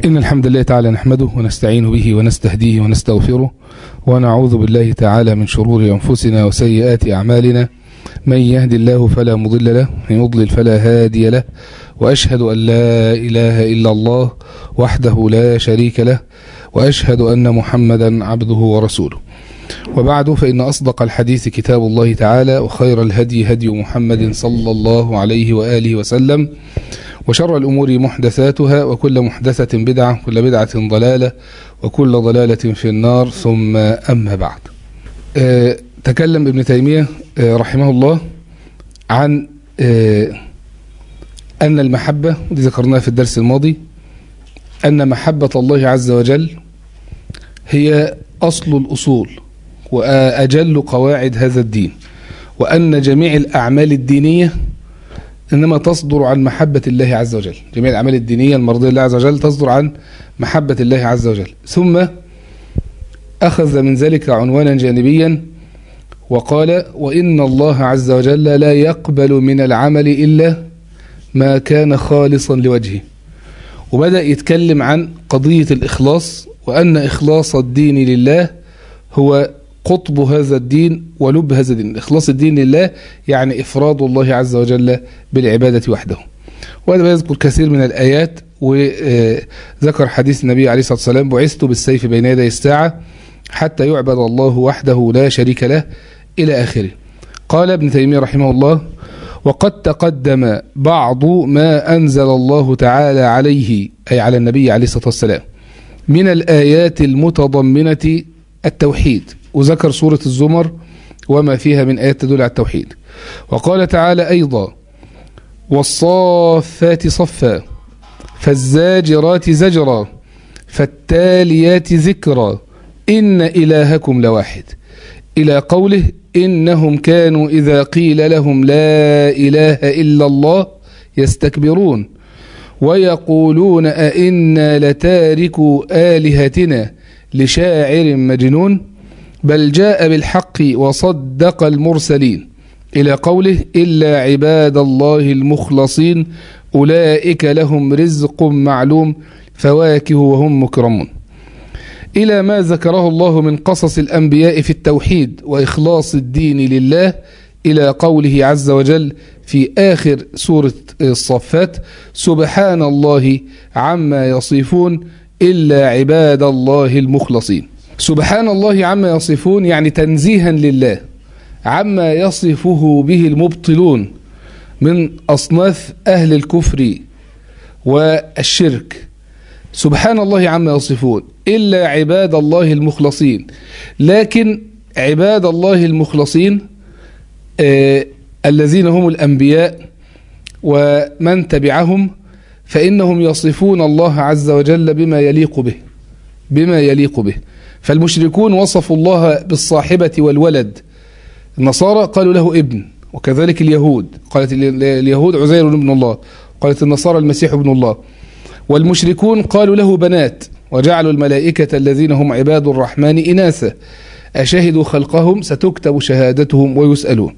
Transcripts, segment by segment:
إن الحمد لله تعالى نحمده ونستعين به ونستهديه ونستغفره ونعوذ بالله تعالى من شرور أنفسنا وسيئات أعمالنا من يهدي الله فلا مضل له من يضلل فلا هادي له وأشهد أن لا إله إلا الله وحده لا شريك له وأشهد أن محمدا عبده ورسوله وبعد فإن أصدق الحديث كتاب الله تعالى وخير الهدي هدي محمد صلى الله عليه وآله وسلم وشر الأمور محدثاتها وكل محدثة بدعة وكل بدعة ضلالة وكل ضلالة في النار ثم أما بعد أه تكلم ابن تيمية أه رحمه الله عن أه أن المحبة ودي ذكرناها في الدرس الماضي أن محبة الله عز وجل هي أصل الأصول وأجل قواعد هذا الدين وأن جميع الأعمال الدينية إنما تصدر عن محبة الله عز وجل جميع الأعمال الدينية المرضية لله عز وجل تصدر عن محبة الله عز وجل ثم أخذ من ذلك عنوانا جانبيا وقال وإن الله عز وجل لا يقبل من العمل إلا ما كان خالصا لوجهه وبدأ يتكلم عن قضية الإخلاص وأن إخلاص الدين لله هو قطب هذا الدين ولب هذا الدين إخلاص الدين لله يعني إفراد الله عز وجل بالعبادة وحده وهذا يذكر كثير من الآيات وذكر حديث النبي عليه الصلاة والسلام بعثت بالسيف بين يدي الساعة حتى يعبد الله وحده لا شريك له إلى آخره قال ابن تيمية رحمه الله وقد تقدم بعض ما أنزل الله تعالى عليه أي على النبي عليه الصلاة والسلام من الآيات المتضمنة التوحيد وذكر سورة الزمر وما فيها من آيات تدل على التوحيد وقال تعالى أيضا والصافات صفا فالزاجرات زجرا فالتاليات ذكرا إن إلهكم لواحد إلى قوله إنهم كانوا إذا قيل لهم لا إله إلا الله يستكبرون ويقولون أئنا لتاركوا آلهتنا لشاعر مجنون بل جاء بالحق وصدق المرسلين إلى قوله إلا عباد الله المخلصين أولئك لهم رزق معلوم فواكه وهم مكرمون إلى ما ذكره الله من قصص الأنبياء في التوحيد وإخلاص الدين لله إلى قوله عز وجل في آخر سورة الصفات سبحان الله عما يصفون إلا عباد الله المخلصين سبحان الله عما يصفون يعني تنزيها لله عما يصفه به المبطلون من أصناف أهل الكفر والشرك سبحان الله عما يصفون إلا عباد الله المخلصين لكن عباد الله المخلصين آه الذين هم الأنبياء ومن تبعهم فإنهم يصفون الله عز وجل بما يليق به بما يليق به فالمشركون وصفوا الله بالصاحبة والولد النصارى قالوا له ابن وكذلك اليهود قالت اليهود عزير ابن الله قالت النصارى المسيح ابن الله والمشركون قالوا له بنات وجعلوا الملائكة الذين هم عباد الرحمن إناثا أشهدوا خلقهم ستكتب شهادتهم ويسألون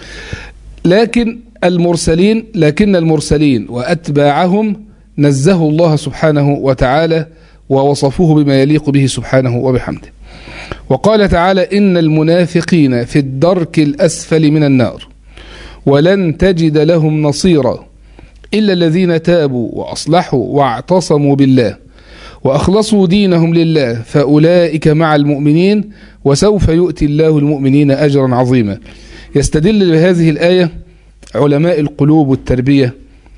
لكن المرسلين لكن المرسلين وأتباعهم نزهوا الله سبحانه وتعالى ووصفوه بما يليق به سبحانه وبحمده وقال تعالى إن المنافقين في الدرك الأسفل من النار ولن تجد لهم نصيرا إلا الذين تابوا وأصلحوا واعتصموا بالله وأخلصوا دينهم لله فأولئك مع المؤمنين وسوف يؤتي الله المؤمنين أجرا عظيما يستدل بهذه الآية علماء القلوب والتربية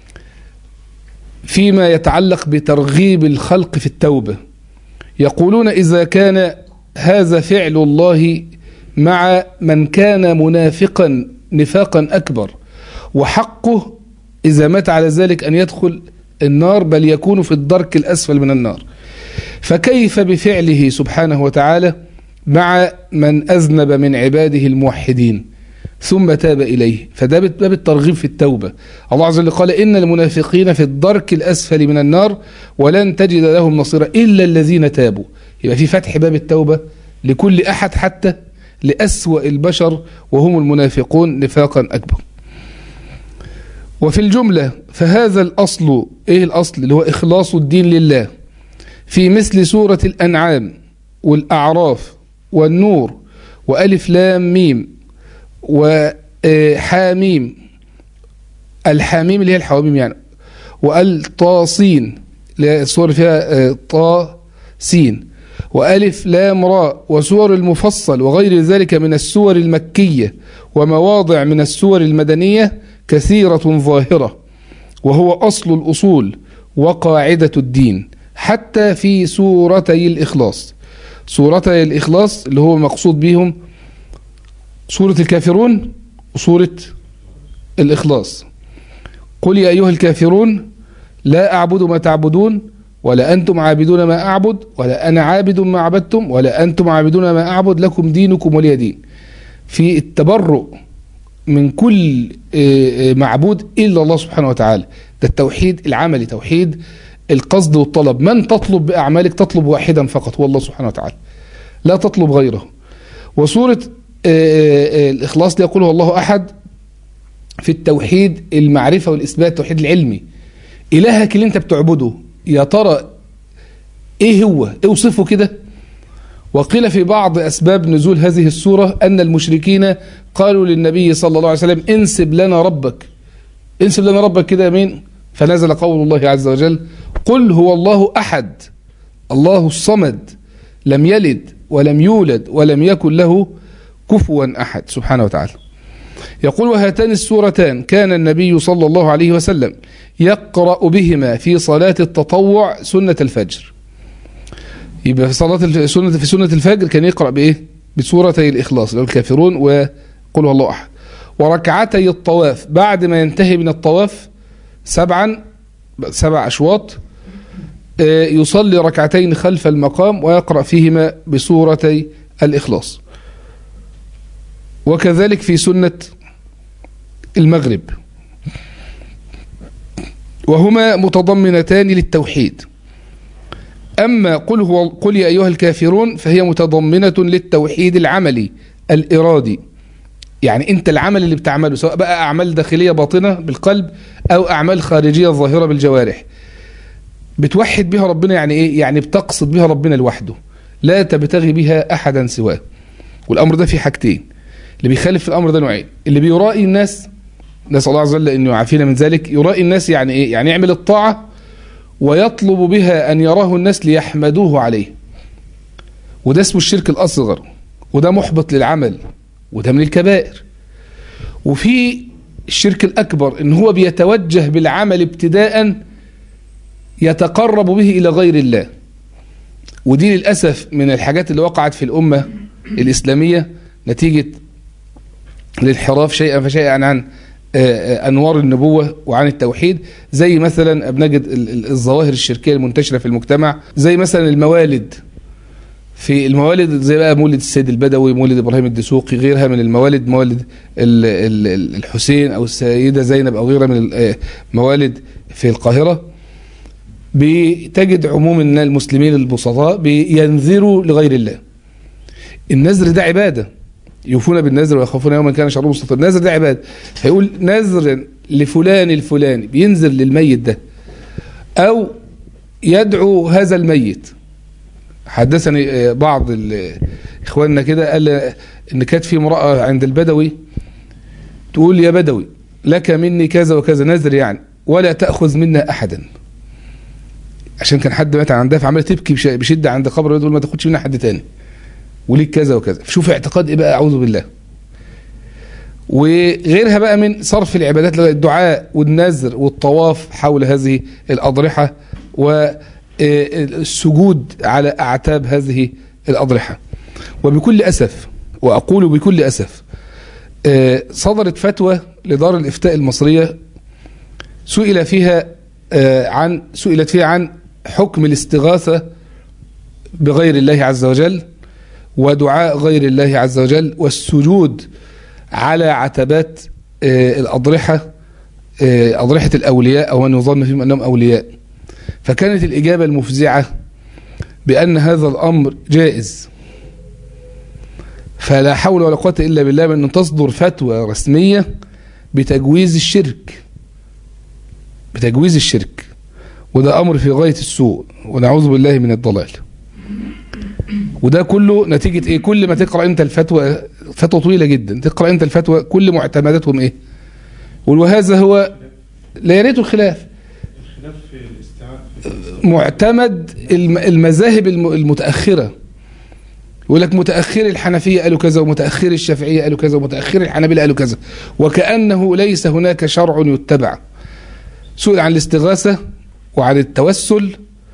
فيما يتعلق بترغيب الخلق في التوبة يقولون إذا كان هذا فعل الله مع من كان منافقا نفاقا أكبر وحقه إذا مات على ذلك أن يدخل النار بل يكون في الدرك الأسفل من النار فكيف بفعله سبحانه وتعالى مع من أذنب من عباده الموحدين ثم تاب إليه فده باب الترغيب في التوبة الله عز وجل قال إن المنافقين في الدرك الأسفل من النار ولن تجد لهم نصيرا إلا الذين تابوا يبقى في فتح باب التوبة لكل أحد حتى لأسوأ البشر وهم المنافقون نفاقا أكبر وفي الجملة فهذا الأصل إيه الأصل اللي هو إخلاص الدين لله في مثل سورة الأنعام والأعراف والنور وألف لام ميم وحاميم الحاميم اللي هي الحواميم يعني والطاسين اللي هي الصور فيها طا سين وألف لام راء وسور المفصل وغير ذلك من السور المكية ومواضع من السور المدنية كثيرة ظاهرة وهو أصل الأصول وقاعدة الدين حتى في سورتي الإخلاص سورتي الإخلاص اللي هو مقصود بهم سورة الكافرون وسورة الإخلاص قل يا أيها الكافرون لا أعبد ما تعبدون ولا أنتم عابدون ما أعبد ولا أنا عابد ما عبدتم ولا أنتم عابدون ما أعبد لكم دينكم ولي دين في التبرؤ من كل معبود إلا الله سبحانه وتعالى ده التوحيد العملي توحيد القصد والطلب من تطلب بأعمالك تطلب واحدا فقط هو الله سبحانه وتعالى لا تطلب غيره وسورة الإخلاص دي يقوله الله أحد في التوحيد المعرفة والإثبات التوحيد العلمي إلهك اللي أنت بتعبده يا ترى إيه هو اوصفه كده وقيل في بعض أسباب نزول هذه السورة أن المشركين قالوا للنبي صلى الله عليه وسلم انسب لنا ربك انسب لنا ربك كده مين فنزل قول الله عز وجل قل هو الله أحد الله الصمد لم يلد ولم يولد ولم يكن له كفوا أحد سبحانه وتعالى يقول وهاتان السورتان كان النبي صلى الله عليه وسلم يقرأ بهما في صلاة التطوع سنة الفجر يبقى في صلاة سنة في سنة الفجر كان يقرأ بإيه؟ بسورتي الإخلاص اللي هو الكافرون وقل هو الله أحد وركعتي الطواف بعد ما ينتهي من الطواف سبعا سبع أشواط يصلي ركعتين خلف المقام ويقرأ فيهما بسورتي الإخلاص وكذلك في سنة المغرب وهما متضمنتان للتوحيد أما قل, هو قل يا أيها الكافرون فهي متضمنة للتوحيد العملي الإرادي يعني أنت العمل اللي بتعمله سواء بقى أعمال داخلية باطنة بالقلب أو أعمال خارجية ظاهرة بالجوارح بتوحد بها ربنا يعني إيه؟ يعني بتقصد بها ربنا لوحده لا تبتغي بها أحدا سواه والأمر ده في حاجتين اللي بيخالف في الأمر ده نوعين اللي بيرائي الناس نسأل الله عز وجل أن يعافينا من ذلك يرائي الناس يعني إيه يعني يعمل الطاعة ويطلب بها أن يراه الناس ليحمدوه عليه وده اسمه الشرك الأصغر وده محبط للعمل وده من الكبائر وفي الشرك الأكبر إن هو بيتوجه بالعمل ابتداء يتقرب به إلى غير الله ودي للأسف من الحاجات اللي وقعت في الأمة الإسلامية نتيجة الانحراف شيئا فشيئا عن أنوار النبوة وعن التوحيد زي مثلا بنجد الظواهر الشركية المنتشرة في المجتمع زي مثلا الموالد في الموالد زي بقى مولد السيد البدوي مولد إبراهيم الدسوقي غيرها من الموالد موالد الحسين أو السيدة زينب أو غيرها من الموالد في القاهرة بتجد عموم المسلمين البسطاء بينذروا لغير الله النذر ده عباده يوفون بالنذر ويخافون يوما كان شره مستطير النذر ده عباده فيقول نذر لفلان الفلاني بينذر للميت ده او يدعو هذا الميت حدثني بعض اخواننا كده قال ان كانت في امراه عند البدوي تقول يا بدوي لك مني كذا وكذا نذر يعني ولا تاخذ منا احدا عشان كان حد مات عندها فعماله تبكي بشده عند قبر تقول ما تاخدش منا حد تاني وليك كذا وكذا شوف اعتقاد ايه بقى اعوذ بالله وغيرها بقى من صرف العبادات الدعاء والنذر والطواف حول هذه الأضرحة والسجود على أعتاب هذه الأضرحة وبكل أسف وأقول بكل أسف صدرت فتوى لدار الإفتاء المصرية سئل فيها عن سئلت فيها عن حكم الاستغاثة بغير الله عز وجل ودعاء غير الله عز وجل والسجود على عتبات الأضرحة أضرحة الأولياء أو من يظن فيهم أنهم أولياء فكانت الإجابة المفزعة بأن هذا الأمر جائز فلا حول ولا قوة إلا بالله من أن تصدر فتوى رسمية بتجويز الشرك بتجويز الشرك وده أمر في غاية السوء ونعوذ بالله من الضلال وده كله نتيجة ايه كل ما تقرأ انت الفتوى فتوى طويلة جدا تقرأ انت الفتوى كل معتمداتهم ايه وهذا هو لا يريد الخلاف الخلاف في الاستيعاب معتمد الم- المذاهب الم- المتأخرة يقول لك متأخر الحنفية قالوا كذا ومتأخر الشافعية قالوا كذا ومتأخر الحنابلة قالوا كذا وكأنه ليس هناك شرع يتبع سئل عن الاستغاثة وعن التوسل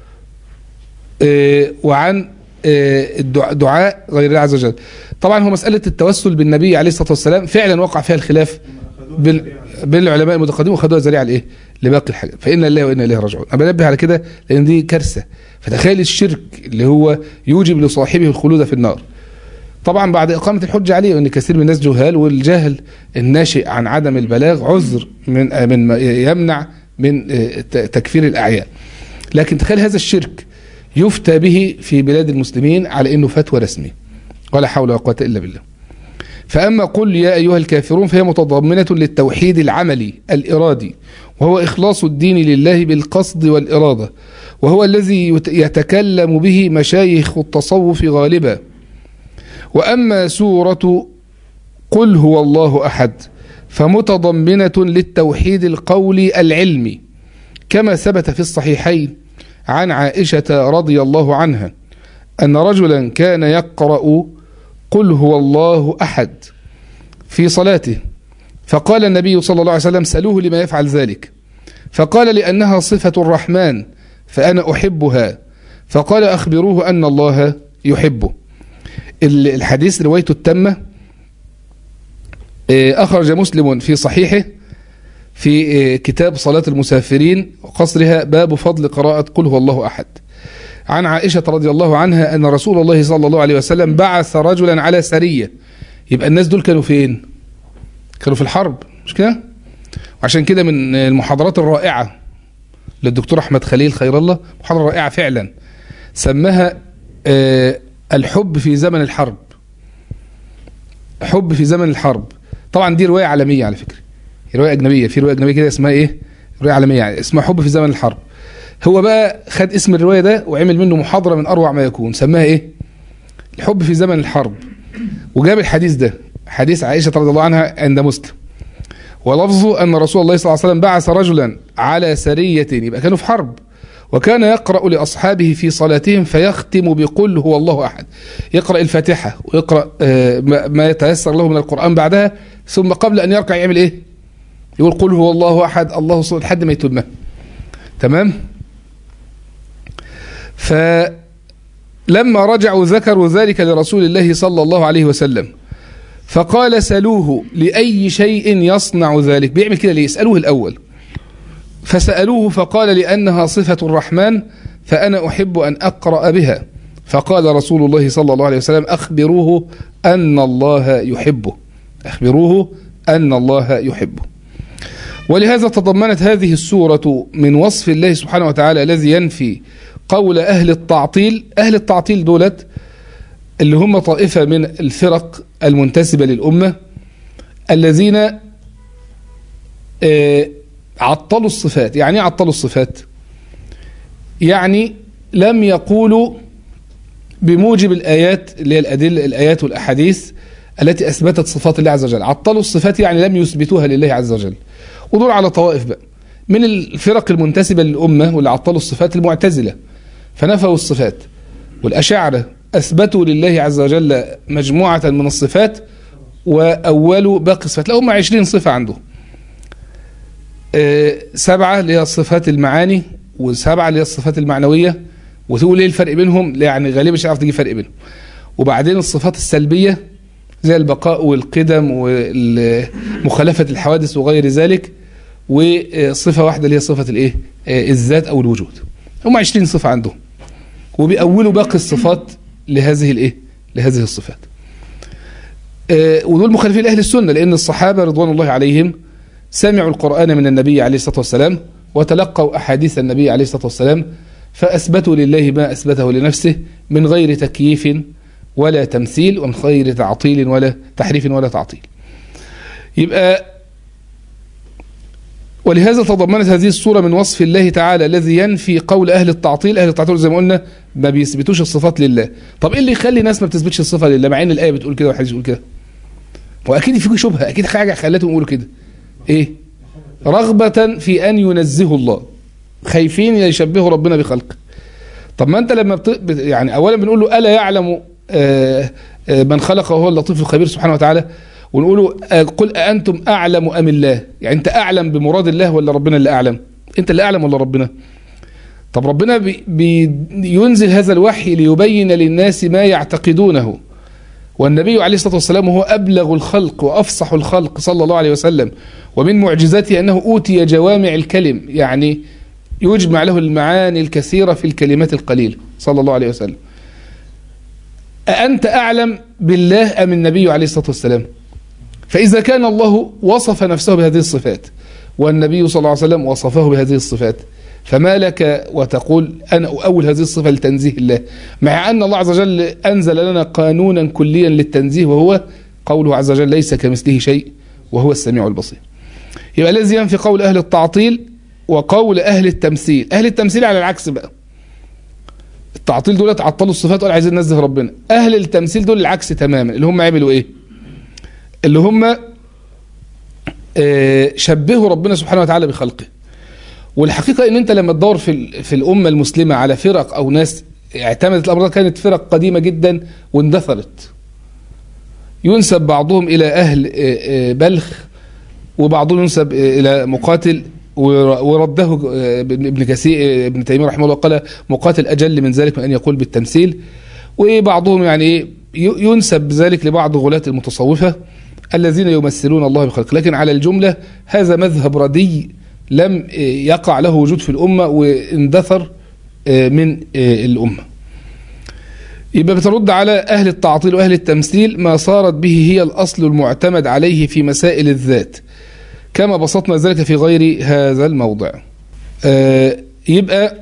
آه، وعن آه، الدع- دعاء غير الله عز وجل طبعا هو مسألة التوسل بالنبي عليه الصلاة والسلام فعلا وقع فيها الخلاف بين بين العلماء المتقدمين وخدوها ذريعه لايه؟ لباقي الحاجات فإنا لله وإنا إليه راجعون أنا بنبه على كده لأن دي كارثة فتخيل الشرك اللي هو يوجب لصاحبه الخلود في النار طبعا بعد إقامة الحجة عليه وأن كثير من الناس جهال والجهل الناشئ عن عدم البلاغ عذر من من ما يمنع من آه، ت- تكفير الأعيان لكن تخيل هذا الشرك يفتى به في بلاد المسلمين على أنه فتوى رسمي ولا حول ولا قوة إلا بالله فأما قل يا أيها الكافرون فهي متضمنة للتوحيد العملي الإرادي وهو إخلاص الدين لله بالقصد والإرادة وهو الذي يت- يتكلم به مشايخ التصوف غالبا وأما سورة قل هو الله أحد فمتضمنة للتوحيد القولي العلمي كما ثبت في الصحيحين عن عائشة رضي الله عنها أن رجلا كان يقرأ قل هو الله أحد في صلاته فقال النبي صلى الله عليه وسلم سألوه لما يفعل ذلك فقال لأنها صفة الرحمن فأنا أحبها فقال أخبروه أن الله يحبه ال- الحديث روايته التامة آه، أخرج مسلم في صحيحه في آه، كتاب صلاة المسافرين وقصرها باب فضل قراءة قل هو الله أحد عن عائشة رضي الله عنها أن رسول الله صلى الله عليه وسلم بعث رجلا على سرية يبقى الناس دول كانوا فين كانوا في الحرب مش كده وعشان كده من المحاضرات الرائعة للدكتور أحمد خليل خير الله محاضرة رائعة فعلا سماها آه، الحب في زمن الحرب حب في زمن الحرب طبعا دي رواية عالمية على فكرة هي رواية أجنبية في رواية أجنبية كده اسمها إيه رواية عالمية يعني اسمها حب في زمن الحرب هو بقى خد اسم الرواية ده وعمل منه محاضرة من أروع ما يكون سماها إيه الحب في زمن الحرب وجاب الحديث ده حديث عائشة رضي الله عنها عند مسلم ولفظه أن رسول الله صلى الله عليه وسلم بعث رجلا على سرية يبقى كانوا في حرب وكان يقرأ لأصحابه في صلاتهم فيختم بقل هو الله أحد يقرأ الفاتحة ويقرأ آه، ما ما يتيسر له من القرآن بعدها ثم قبل أن يركع يعمل إيه يقول قل هو الله أحد الله صمد لحد ما يتمه تمام فلما رجعوا ذكروا ذلك لرسول الله صلى الله عليه وسلم فقال سلوه لأي شيء يصنع ذلك بيعمل كده ليه اسألوه الأول فسألوه فقال لأنها صفة الرحمن فأنا أحب أن أقرأ بها فقال رسول الله صلى الله عليه وسلم أخبروه أن الله يحبه أخبروه أن الله يحبه ولهذا تضمنت هذه السورة من وصف الله سبحانه وتعالى الذي ينفي قول أهل التعطيل أهل التعطيل دولت اللي هم طائفة من الفرق المنتسبة للأمة الذين آه، عطلوا الصفات يعني ايه عطلوا الصفات يعني لم يقولوا بموجب الآيات اللي هي الأدلة الآيات والأحاديث التي أثبتت صفات الله عز وجل عطلوا الصفات يعني لم يثبتوها لله عز وجل ودول على طوائف بقى من الفرق المنتسبة للأمة واللي عطلوا الصفات المعتزلة فنفوا الصفات والأشاعرة أثبتوا لله عز وجل مجموعة من الصفات وأولوا باقي الصفات لا هم عشرين صفة عندهم آه، سبعة اللي هي صفات المعاني وسبعة اللي هي الصفات المعنوية وتقول ايه الفرق بينهم لا يعني غالبا مش هتعرف تجيب فرق بينهم وبعدين الصفات السلبية زي البقاء والقدم ومخالفة الحوادث وغير ذلك وصفة واحدة اللي هي صفة الايه آه، الذات او الوجود هم 20 صفة عندهم وبيأولوا باقي الصفات لهذه الايه لهذه الصفات آه، ودول مخالفين لأهل السنة لأن الصحابة رضوان الله عليهم سمعوا القرآن من النبي عليه الصلاة والسلام وتلقوا أحاديث النبي عليه الصلاة والسلام فأثبتوا لله ما أثبته لنفسه من غير تكييف ولا تمثيل ومن غير تعطيل ولا تحريف ولا تعطيل يبقى ولهذا تضمنت هذه الصورة من وصف الله تعالى الذي ينفي قول أهل التعطيل أهل التعطيل زي ما قلنا ما بيثبتوش الصفات لله طب إيه اللي يخلي ناس ما بتثبتش الصفة لله مع إن الآية بتقول كده والحديث بيقول كده وأكيد في شبهة أكيد حاجة خلتهم يقولوا كده إيه رغبة في أن ينزهوا الله خايفين يشبهوا ربنا بخلقه طب ما أنت لما بت... بت- يعني أولا بنقول له ألا يعلم آه، آه، من خلق وهو اللطيف الخبير سبحانه وتعالى ونقول له آه، قل أأنتم أعلم أم الله يعني أنت أعلم بمراد الله ولا ربنا اللي أعلم أنت اللي أعلم ولا ربنا طب ربنا بي بينزل هذا الوحي ليبين للناس ما يعتقدونه والنبي عليه الصلاة والسلام هو أبلغ الخلق وأفصح الخلق صلى الله عليه وسلم ومن معجزاته أنه أوتي جوامع الكلم يعني يجمع له المعاني الكثيرة في الكلمات القليلة صلى الله عليه وسلم أأنت أعلم بالله أم النبي عليه الصلاة والسلام فإذا كان الله وصف نفسه بهذه الصفات والنبي صلى الله عليه وسلم وصفه بهذه الصفات فما لك وتقول أنا أؤول هذه الصفة لتنزيه الله مع أن الله عز وجل أنزل لنا قانونا كليا للتنزيه وهو قوله عز وجل ليس كمثله شيء وهو السميع البصير يبقى الذي ينفي قول أهل التعطيل وقول أهل التمثيل أهل التمثيل على العكس بقى التعطيل دول عطلوا الصفات وقالوا عايزين ننزه ربنا أهل التمثيل دول العكس تماما اللي هم عملوا إيه اللي هم آه، شبهوا ربنا سبحانه وتعالى بخلقه والحقيقة ان انت لما تدور في ال- في الامة المسلمة على فرق او ناس اعتمدت الامر ده كانت فرق قديمة جدا واندثرت ينسب بعضهم الى اهل آه، آه، بلخ وبعضهم ينسب آه، الى مقاتل ور- ورده آه، ابن ابن كثير آه، ابن تيمية رحمه الله قال مقاتل اجل من ذلك من ان يقول بالتمثيل وبعضهم يعني إيه ي- ينسب ذلك لبعض غلاة المتصوفة الذين يمثلون الله بخلق لكن على الجملة هذا مذهب ردي لم آه، يقع له وجود في الأمة واندثر آه، من آه، الأمة يبقى بترد على أهل التعطيل وأهل التمثيل ما صارت به هي الأصل المعتمد عليه في مسائل الذات كما بسطنا ذلك في غير هذا الموضع آه، يبقى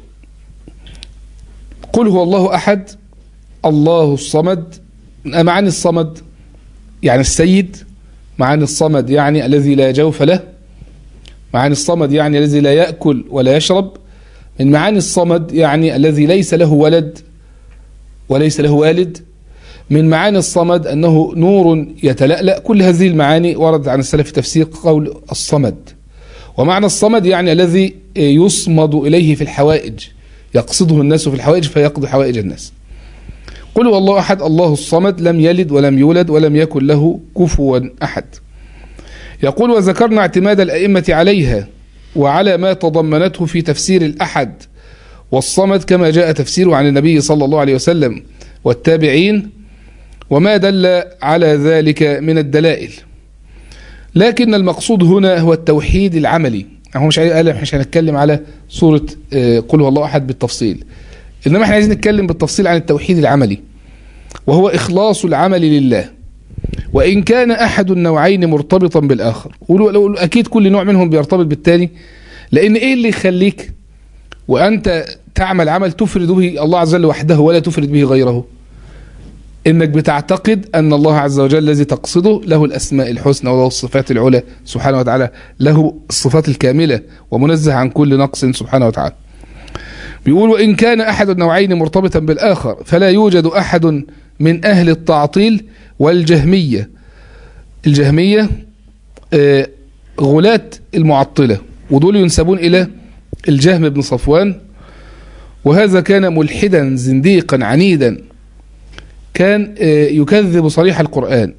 قل هو الله أحد الله الصمد معاني الصمد يعني السيد معاني الصمد يعني الذي لا جوف له معاني الصمد يعني الذي لا يأكل ولا يشرب من معاني الصمد يعني الذي ليس له ولد وليس له والد من معاني الصمد أنه نور يتلألأ كل هذه المعاني وردت عن السلف في تفسير قول الصمد ومعنى الصمد يعني الذي يصمد إليه في الحوائج يقصده الناس في الحوائج فيقضي حوائج الناس قل هو الله أحد الله الصمد لم يلد ولم يولد ولم يكن له كفوا أحد يقول وذكرنا اعتماد الأئمة عليها وعلى ما تضمنته في تفسير الأحد والصمد كما جاء تفسيره عن النبي صلى الله عليه وسلم والتابعين وما دل على ذلك من الدلائل لكن المقصود هنا هو التوحيد العملي هو مش قال مش هنتكلم على سورة آه، قل هو الله أحد بالتفصيل إنما احنا عايزين نتكلم بالتفصيل عن التوحيد العملي وهو إخلاص العمل لله وإن كان أحد النوعين مرتبطا بالآخر ولو- لو- أكيد كل نوع منهم بيرتبط بالتاني لأن إيه اللي يخليك وأنت تعمل عمل تفرد به الله عز وجل وحده ولا تفرد به غيره إنك بتعتقد أن الله عز وجل الذي تقصده له الأسماء الحسنى وله الصفات العلى سبحانه وتعالى له الصفات الكاملة ومنزه عن كل نقص سبحانه وتعالى بيقول وإن كان أحد النوعين مرتبطا بالآخر فلا يوجد أحد من أهل التعطيل والجهمية الجهمية آه، غلاة المعطلة ودول ينسبون إلى الجهم بن صفوان وهذا كان ملحدا زنديقا عنيدا كان آه، يكذب صريح القرآن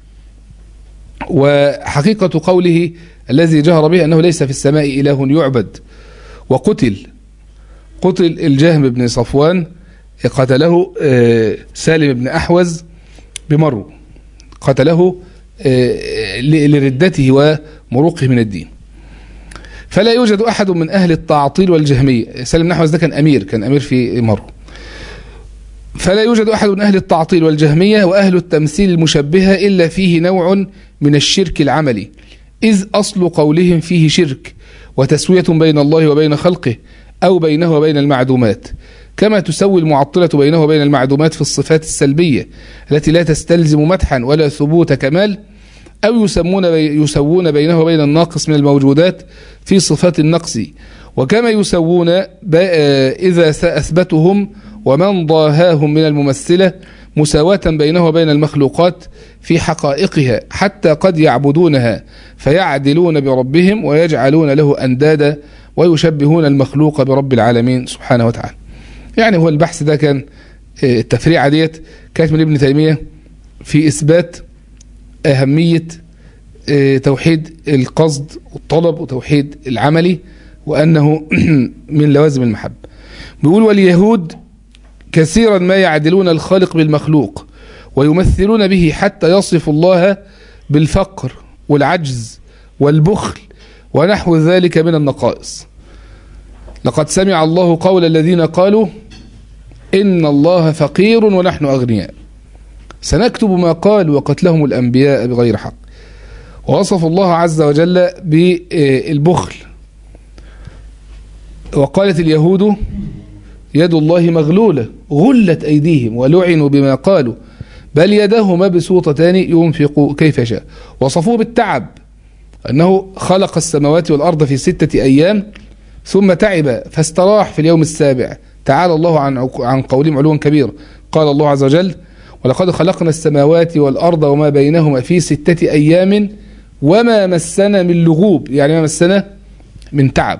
وحقيقة قوله الذي جهر به أنه ليس في السماء إله يعبد وقتل قتل الجهم بن صفوان قتله آه، سالم بن أحوز بمرو قتله آه، ل- لردته ومروقه من الدين فلا يوجد أحد من أهل التعطيل والجهمية سالم بن أحوز ده كان أمير كان أمير في مرو فلا يوجد أحد من أهل التعطيل والجهمية وأهل التمثيل المشبهة إلا فيه نوع من الشرك العملي إذ أصل قولهم فيه شرك وتسوية بين الله وبين خلقه أو بينه وبين المعدومات كما تسوي المعطلة بينه وبين المعدومات في الصفات السلبية التي لا تستلزم مدحا ولا ثبوت كمال أو يسمون بي يسوون بينه وبين الناقص من الموجودات في صفات النقص وكما يسوون إذا أثبتهم ومن ضاهاهم من الممثلة مساواة بينه وبين المخلوقات في حقائقها حتى قد يعبدونها فيعدلون بربهم ويجعلون له أندادا ويشبهون المخلوق برب العالمين سبحانه وتعالى يعني هو البحث ده كان التفريعة ديت كانت من ابن تيمية في إثبات أهمية توحيد القصد والطلب وتوحيد العملي وأنه من لوازم المحبة بيقول واليهود كثيرا ما يعدلون الخالق بالمخلوق ويمثلون به حتى يصف الله بالفقر والعجز والبخل ونحو ذلك من النقائص لقد سمع الله قول الذين قالوا إن الله فقير ونحن أغنياء سنكتب ما قال وقتلهم الأنبياء بغير حق ووصف الله عز وجل بالبخل وقالت اليهود يد الله مغلولة غلت أيديهم ولعنوا بما قالوا بل يداه مبسوطتان ينفق كيف شاء وصفوه بالتعب أنه خلق السماوات والأرض في ستة أيام ثم تعب فاستراح في اليوم السابع تعالى الله عن عن قولهم علوا كبيرا قال الله عز وجل ولقد خلقنا السماوات والأرض وما بينهما في ستة أيام وما مسنا من لغوب يعني ما مسنا من تعب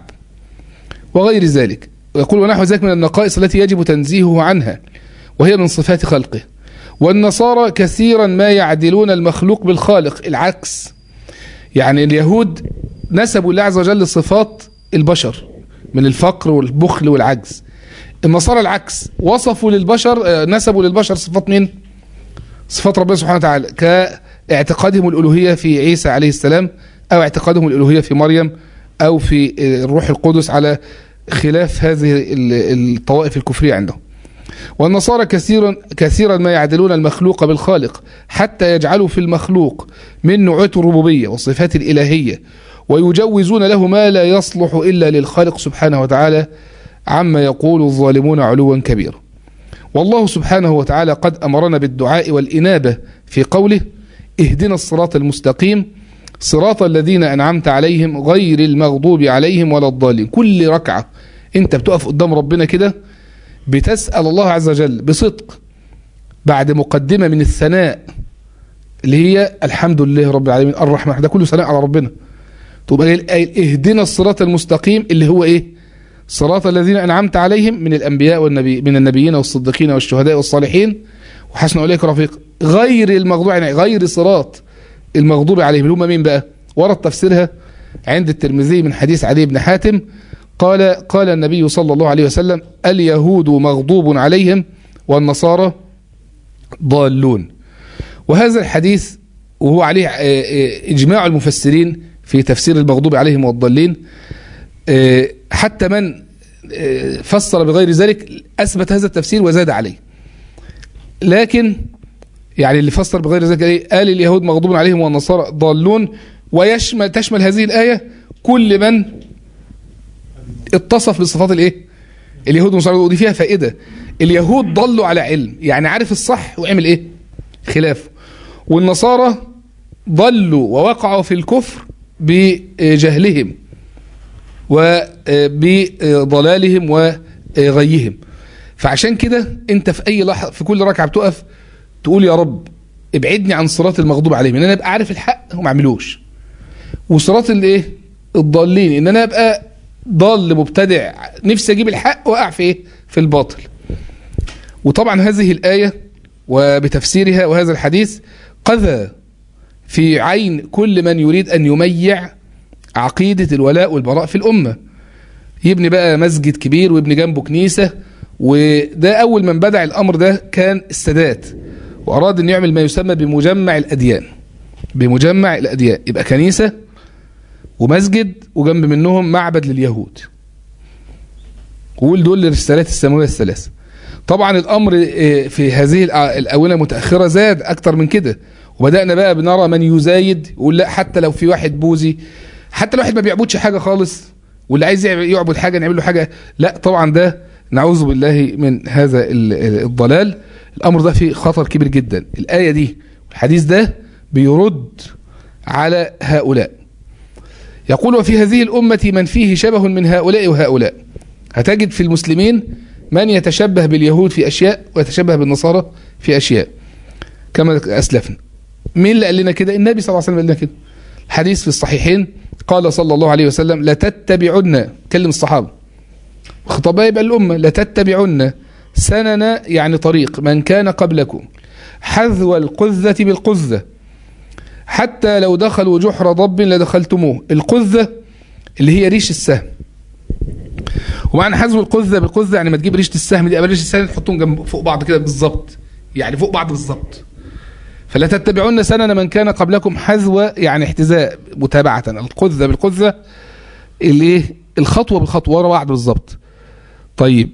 وغير ذلك ويقول ونحو ذلك من النقائص التي يجب تنزيهه عنها وهي من صفات خلقه والنصارى كثيرا ما يعدلون المخلوق بالخالق العكس يعني اليهود نسبوا الله عز وجل صفات البشر من الفقر والبخل والعجز النصارى العكس وصفوا للبشر نسبوا للبشر صفات مين صفات ربنا سبحانه وتعالى كاعتقادهم الألوهية في عيسى عليه السلام أو اعتقادهم الألوهية في مريم أو في الروح القدس على خلاف هذه الطوائف الكفرية عندهم والنصارى كثيرا كثيرا ما يعدلون المخلوق بالخالق حتى يجعلوا في المخلوق من نعوت الربوبية والصفات الإلهية ويجوزون له ما لا يصلح إلا للخالق سبحانه وتعالى عما يقول الظالمون علوا كبيرا والله سبحانه وتعالى قد أمرنا بالدعاء والإنابة في قوله اهدنا الصراط المستقيم صراط الذين أنعمت عليهم غير المغضوب عليهم ولا الضالين كل ركعة انت بتقف قدام ربنا كده بتسأل الله عز وجل بصدق بعد مقدمة من الثناء اللي هي الحمد لله رب العالمين الرحمن ده كله ثناء على ربنا تبقى اهدنا الصراط المستقيم اللي هو ايه صراط الذين أنعمت عليهم من الأنبياء والنبي من النبيين والصديقين والشهداء والصالحين وحسن أولئك رفيق غير المغضوب يعني غير صراط المغضوب عليهم اللي هم مين بقى ورد تفسيرها عند الترمذي من حديث علي بن حاتم قال قال النبي صلى الله عليه وسلم اليهود مغضوب عليهم والنصارى ضالون وهذا الحديث وهو عليه إجماع المفسرين في تفسير المغضوب عليهم والضالين حتى من فسر بغير ذلك أثبت هذا التفسير وزاد عليه لكن يعني اللي فسر بغير ذلك ايه قال اليهود مغضوب عليهم والنصارى ضالون ويشمل تشمل هذه الآية كل من اتصف بصفات الايه اليهود والنصارى ودي فيها فائدة اليهود ضلوا على علم يعني عارف الصح وعمل ايه خلافه والنصارى ضلوا ووقعوا في الكفر بجهلهم وبضلالهم وغيهم فعشان كده انت في اي لحظه في كل ركعه بتقف تقول يا رب ابعدني عن صراط المغضوب عليهم ان انا ابقى عارف الحق وما اعملوش وصراط الايه الضالين ان انا ابقى ضال مبتدع نفسي اجيب الحق واقع في ايه في الباطل وطبعا هذه الايه وبتفسيرها وهذا الحديث قذى في عين كل من يريد ان يميع عقيده الولاء والبراء في الامه يبني بقى مسجد كبير ويبني جنبه كنيسه وده اول من بدع الامر ده كان السادات واراد ان يعمل ما يسمى بمجمع الاديان بمجمع الاديان يبقى كنيسه ومسجد وجنب منهم معبد لليهود وقول دول الرسالات السماويه الثلاثه طبعا الامر في هذه الاونه المتاخره زاد اكتر من كده وبدانا بقى بنرى من يزايد يقول لا حتى لو في واحد بوذي حتى لو واحد ما بيعبدش حاجه خالص واللي عايز يعبد حاجه نعمل له حاجه لا طبعا ده نعوذ بالله من هذا الضلال الامر ده فيه خطر كبير جدا الايه دي الحديث ده بيرد على هؤلاء يقول وفي هذه الأمة من فيه شبه من هؤلاء وهؤلاء هتجد في المسلمين من يتشبه باليهود في أشياء ويتشبه بالنصارى في أشياء كما أسلفنا مين اللي قال لنا كده النبي صلى الله عليه وسلم قال لنا كده حديث في الصحيحين قال صلى الله عليه وسلم لتتبعن كلم الصحابة خطباء يبقى الأمة لتتبعن سنن يعني طريق من كان قبلكم حذو القذة بالقذة حتى لو دخلوا جحر ضب لدخلتموه القذة اللي هي ريش السهم ومعنى حذو القذة بالقذة يعني ما تجيب ريشة السهم دي قبل ريشة السهم تحطهم جنب فوق بعض كده بالظبط يعني فوق بعض بالظبط فلا تتبعون سنن من كان قبلكم حذو يعني احتذاء متابعة القذة بالقذة الايه الخطوة بالخطوة ورا بعض بالظبط طيب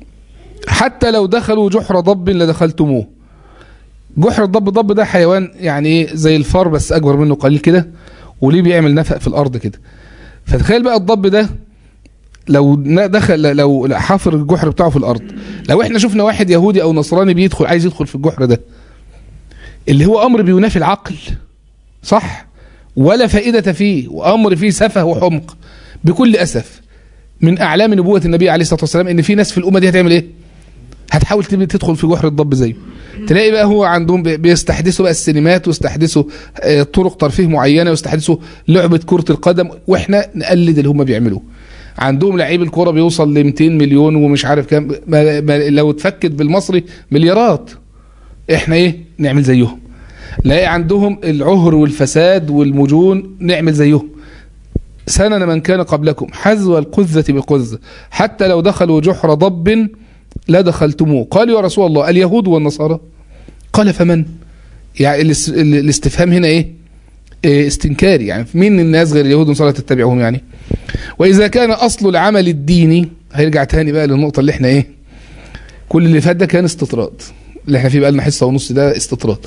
حتى لو دخلوا جحر ضب لدخلتموه جحر الضب ضب ده حيوان يعني ايه زي الفار بس اكبر منه قليل كده وليه بيعمل نفق في الارض كده فتخيل بقى الضب ده لو دخل لو حفر الجحر بتاعه في الارض لو احنا شفنا واحد يهودي او نصراني بيدخل عايز يدخل في الجحر ده اللي هو امر بينافي العقل صح ولا فائدة فيه وامر فيه سفه وحمق بكل اسف من اعلام نبوة النبي عليه الصلاة والسلام ان في ناس في الامة دي هتعمل ايه هتحاول تدخل في جحر الضب زيه تلاقي بقى هو عندهم بيستحدثوا بقى السينمات ويستحدثوا طرق ترفيه معينة ويستحدثوا لعبة كرة القدم واحنا نقلد اللي هم بيعملوه عندهم لعيب الكوره بيوصل ل 200 مليون ومش عارف كام ما ما لو اتفكت بالمصري مليارات احنا ايه نعمل زيهم لاقي عندهم العهر والفساد والمجون نعمل زيهم سنن من كان قبلكم حذو القذة بقذة حتى لو دخلوا جحر ضب لدخلتموه قالوا يا رسول الله اليهود والنصارى قال فمن يعني الاستفهام هنا ايه, إيه استنكاري يعني مين الناس غير اليهود والنصارى تتبعهم يعني وإذا كان أصل العمل الديني هيرجع تاني بقى للنقطة اللي احنا ايه كل اللي فات ده كان استطراد اللي احنا فيه بقى لنا حصة ونص ده استطراد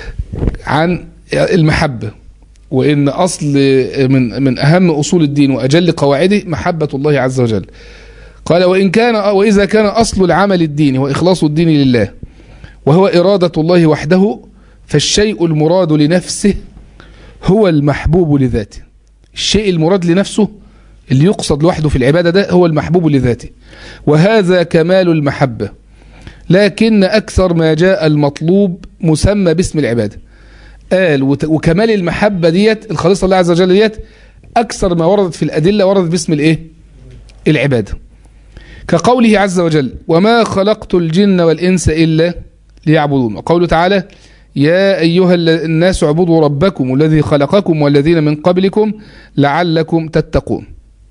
عن المحبة وإن أصل من من أهم أصول الدين وأجل قواعده محبة الله عز وجل قال وإن كان وإذا كان أصل العمل الديني وإخلاص الدين لله وهو إرادة الله وحده فالشيء المراد لنفسه هو المحبوب لذاته الشيء المراد لنفسه اللي يقصد لوحده في العبادة ده هو المحبوب لذاته وهذا كمال المحبة لكن أكثر ما جاء المطلوب مسمى باسم العبادة قال وكمال المحبة ديت الخالصة الله عز وجل ديت أكثر ما وردت في الأدلة وردت باسم الإيه العبادة كقوله عز وجل وما خلقت الجن والإنس إلا ليعبدون وقوله تعالى يا أيها الناس اعبدوا ربكم الذي خلقكم والذين من قبلكم لعلكم تتقون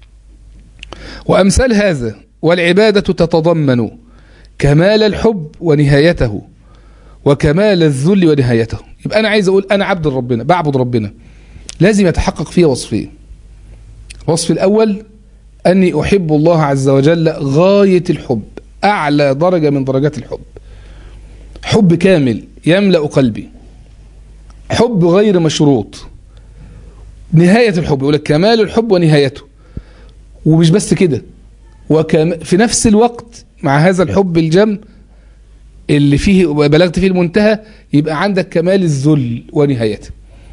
وأمثال هذا والعبادة تتضمن كمال الحب ونهايته وكمال الذل ونهايته يبقى أنا عايز أقول أنا عبد ربنا بعبد ربنا لازم يتحقق فيها وصفين الوصف الأول أني أحب الله عز وجل غاية الحب أعلى درجة من درجات الحب حب كامل يملأ قلبي حب غير مشروط نهاية الحب يقول لك كمال الحب ونهايته ومش بس كده وكم في نفس الوقت مع هذا الحب الجم اللي فيه بلغت فيه المنتهى يبقى عندك كمال الذل ونهايته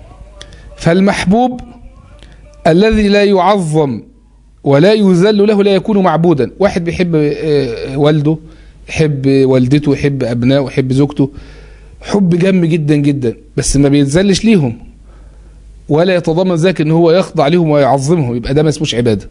فالمحبوب الذي لا يعظم ولا يذل له لا يكون معبودا واحد بيحب والده يحب والدته يحب أبنائه يحب زوجته حب جم جدا جدا بس ما بيتذلش ليهم ولا يتضمن ذلك ان هو يخضع لهم ويعظمهم يبقى ده ما اسموش عباده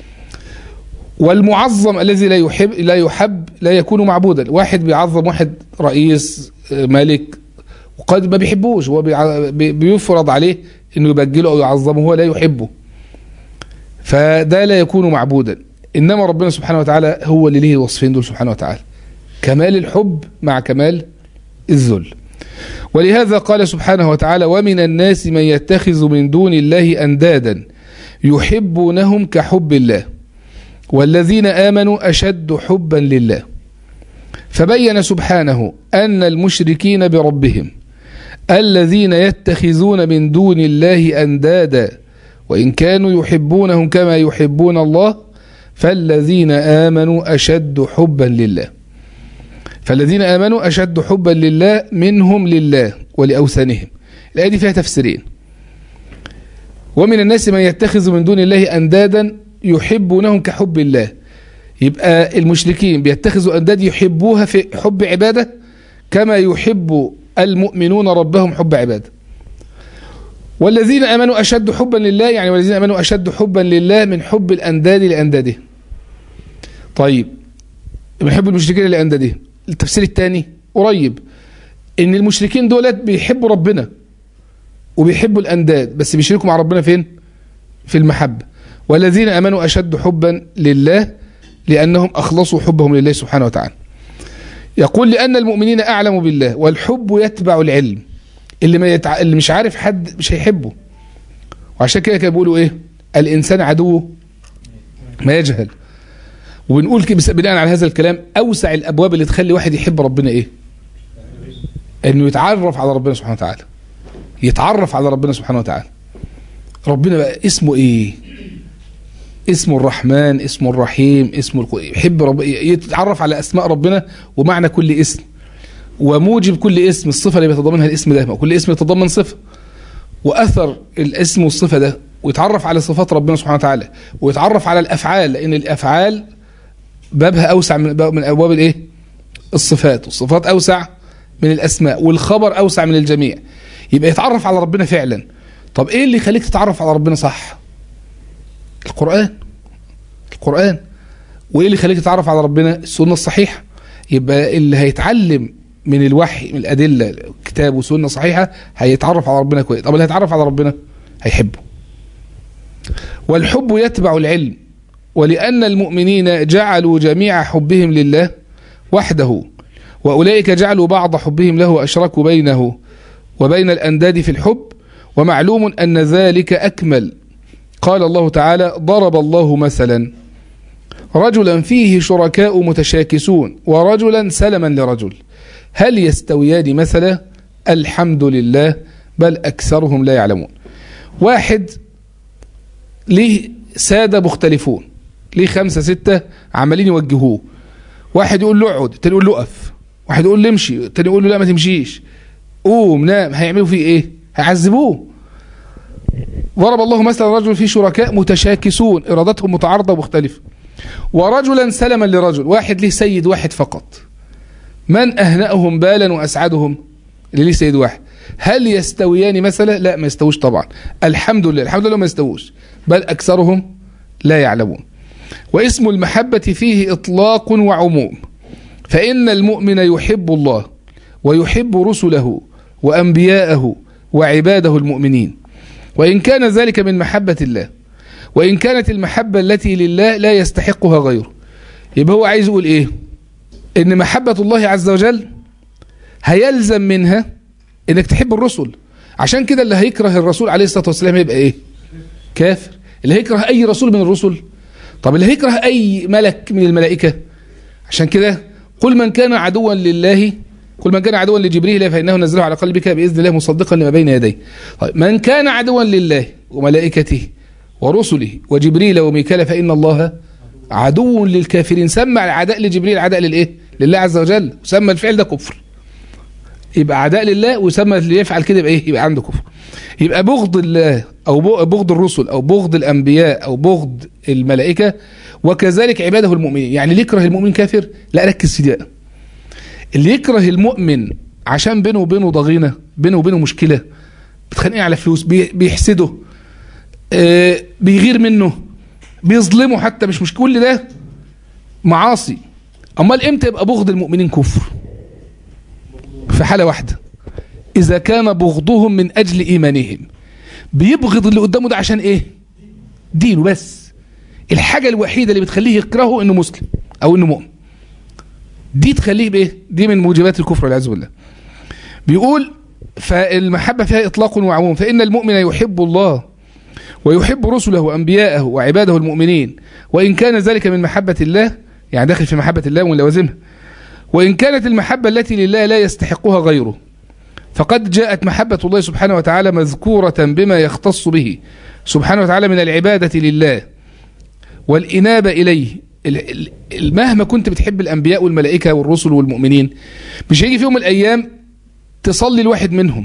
والمعظم الذي لا يحب لا يحب لا يكون معبودا واحد بيعظم واحد رئيس ملك وقد ما بيحبوش هو بيفرض عليه انه يبجله او يعظمه هو لا يحبه فده لا يكون معبودا انما ربنا سبحانه وتعالى هو اللي ليه الوصفين دول سبحانه وتعالى كمال الحب مع كمال الذل ولهذا قال سبحانه وتعالى ومن الناس من يتخذ من دون الله أندادا يحبونهم كحب الله والذين آمنوا أشد حبا لله فبين سبحانه أن المشركين بربهم الذين يتخذون من دون الله أندادا وإن كانوا يحبونهم كما يحبون الله فالذين آمنوا أشد حبا لله فالذين آمنوا أشد حبا لله منهم لله ولأوثانهم الآية دي فيها تفسيرين ومن الناس من يتخذ من دون الله أندادا يحبونهم كحب الله يبقى المشركين بيتخذوا أنداد يحبوها في حب عبادة كما يحب المؤمنون ربهم حب عبادة والذين امنوا اشد حبا لله يعني والذين امنوا اشد حبا لله من حب الانداد لانداده طيب من حب المشركين لانداده التفسير الثاني قريب ان المشركين دولت بيحبوا ربنا وبيحبوا الانداد بس بيشركوا مع ربنا فين في المحبه والذين امنوا اشد حبا لله لانهم اخلصوا حبهم لله سبحانه وتعالى يقول لان المؤمنين اعلم بالله والحب يتبع العلم اللي ما يتع... اللي مش عارف حد مش هيحبه وعشان كده كانوا بيقولوا ايه الانسان عدو ما يجهل وبنقول كده بس- بناء على هذا الكلام اوسع الابواب اللي تخلي واحد يحب ربنا ايه انه يتعرف على ربنا سبحانه وتعالى يتعرف على ربنا سبحانه وتعالى ربنا بقى اسمه ايه اسمه الرحمن اسمه الرحيم اسمه الق... يحب رب... يتعرف على اسماء ربنا ومعنى كل اسم وموجب كل اسم الصفة اللي بيتضمنها الاسم ده كل اسم يتضمن صفة وأثر الاسم والصفة ده ويتعرف على صفات ربنا سبحانه وتعالى ويتعرف على الأفعال لأن الأفعال بابها أوسع من باب من أبواب الإيه؟ الصفات والصفات أوسع من الأسماء والخبر أوسع من الجميع يبقى يتعرف على ربنا فعلا طب إيه اللي يخليك تتعرف على ربنا صح القرآن القرآن وإيه اللي يخليك تتعرف على ربنا السنة الصحيحة يبقى اللي هيتعلم من الوحي من الأدلة كتاب وسنة صحيحة هيتعرف على ربنا كويس طب اللي هيتعرف على ربنا هيحبه والحب يتبع العلم ولأن المؤمنين جعلوا جميع حبهم لله وحده وأولئك جعلوا بعض حبهم له وأشركوا بينه وبين الأنداد في الحب ومعلوم أن ذلك أكمل قال الله تعالى ضرب الله مثلا رجلا فيه شركاء متشاكسون ورجلا سلما لرجل هل يستويان مثلا الحمد لله بل أكثرهم لا يعلمون واحد ليه سادة مختلفون ليه خمسة ستة عمالين يوجهوه واحد يقول له اقعد التاني يقول له اقف واحد يقول له امشي التاني يقول له لا ما تمشيش قوم نام هيعملوا فيه ايه هيعذبوه ضرب الله مثلا رجل فيه شركاء متشاكسون ارادتهم متعارضه ومختلفه ورجلا سلما لرجل واحد ليه سيد واحد فقط من أهنأهم بالا وأسعدهم اللي ليه سيد واحد هل يستويان مثلا لا ما يستووش طبعا الحمد لله الحمد لله ما يستووش بل أكثرهم لا يعلمون واسم المحبة فيه إطلاق وعموم فإن المؤمن يحب الله ويحب رسله وأنبياءه وعباده المؤمنين وإن كان ذلك من محبة الله وإن كانت المحبة التي لله لا يستحقها غيره يبقى هو عايز يقول إيه إن محبة الله عز وجل هيلزم منها إنك تحب الرسل عشان كده اللي هيكره الرسول عليه الصلاة والسلام يبقى إيه كافر اللي هيكره أي رسول من الرسل طب اللي هيكره أي ملك من الملائكة عشان كده قل من كان عدوا لله قل من كان عدوا لجبريل فإنه نزله على قلبك بإذن الله مصدقا لما بين يديه طيب من كان عدوا لله وملائكته ورسله وجبريل وميكال فإن الله عدو للكافرين سمى العداء لجبريل عداء للإيه لله عز وجل وسمى الفعل ده كفر يبقى عداء لله وسمى اللي يفعل كده يبقى ايه يبقى عنده كفر يبقى بغض الله او بغض الرسل او بغض الانبياء او بغض الملائكه وكذلك عباده المؤمنين يعني اللي يكره المؤمن كافر لا ركز في ده اللي يكره المؤمن عشان بينه وبينه ضغينه بينه وبينه مشكله بتخانقين على فلوس بيحسده آه بيغير منه بيظلمه حتى مش مش كل ده معاصي امال امتى يبقى بغض المؤمنين كفر في حالة واحدة إذا كان بغضهم من أجل إيمانهم بيبغض اللي قدامه ده عشان إيه دينه بس الحاجة الوحيدة اللي بتخليه يكرهه إنه مسلم أو إنه مؤمن دي تخليه بإيه دي من موجبات الكفر والعياذ بالله بيقول فالمحبة فيها إطلاق وعموم فإن المؤمن يحب الله ويحب رسله وأنبياءه وعباده المؤمنين وإن كان ذلك من محبة الله يعني داخل في محبة الله ومن لوازمها وإن كانت المحبة التي لله لا يستحقها غيره فقد جاءت محبة الله سبحانه وتعالى مذكورة بما يختص به سبحانه وتعالى من العبادة لله والإنابة إليه مهما كنت بتحب الأنبياء والملائكة والرسل والمؤمنين مش هيجي في يوم من الأيام تصلي الواحد منهم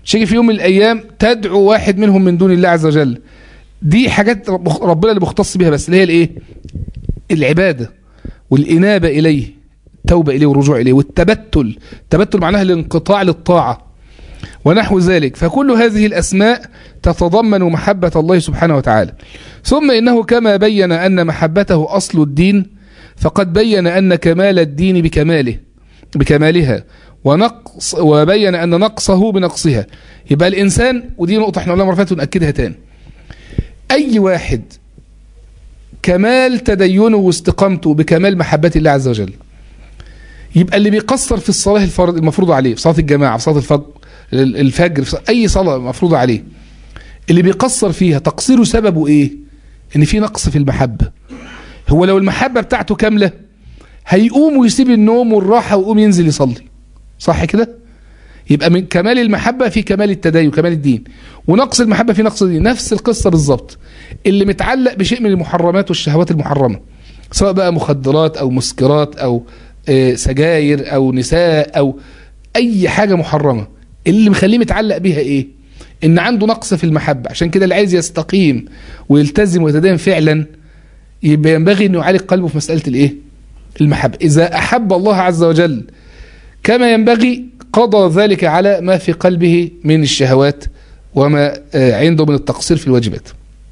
مش يجي في يوم من الايام تدعو واحد منهم من دون الله عز وجل دي حاجات رب- ربنا اللي مختص بيها بس اللي هي الايه العباده والانابه اليه التوبه اليه والرجوع اليه والتبتل التبتل معناها الانقطاع للطاعه ونحو ذلك فكل هذه الاسماء تتضمن محبه الله سبحانه وتعالى ثم انه كما بين ان محبته اصل الدين فقد بين ان كمال الدين بكماله بكمالها ونقص وبين ان نقصه بنقصها يبقى الانسان ودي نقطه احنا قلنا مره فاتت وناكدها تاني اي واحد كمال تدينه واستقامته بكمال محبه الله عز وجل يبقى اللي بيقصر في الصلاه الفرض المفروضه عليه في صلاه الجماعه في صلاه الفجر الفجر في اي صلاه مفروضه عليه اللي بيقصر فيها تقصيره سببه ايه ان في نقص في المحبه هو لو المحبه بتاعته كامله هيقوم ويسيب النوم والراحه ويقوم ينزل يصلي صح كده يبقى من كمال المحبه في كمال التدين كمال الدين ونقص المحبه في نقص الدين نفس القصه بالظبط اللي متعلق بشيء من المحرمات والشهوات المحرمه سواء بقى مخدرات او مسكرات او آه، سجاير او نساء او اي حاجه محرمه اللي مخليه متعلق بيها ايه ان عنده نقص في المحبه عشان كده اللي عايز يستقيم ويلتزم ويتدين فعلا يبقى ينبغي انه يعالج قلبه في مساله الايه المحبه اذا احب الله عز وجل كما ينبغي قضى ذلك على ما في قلبه من الشهوات وما آه، عنده من التقصير في الواجبات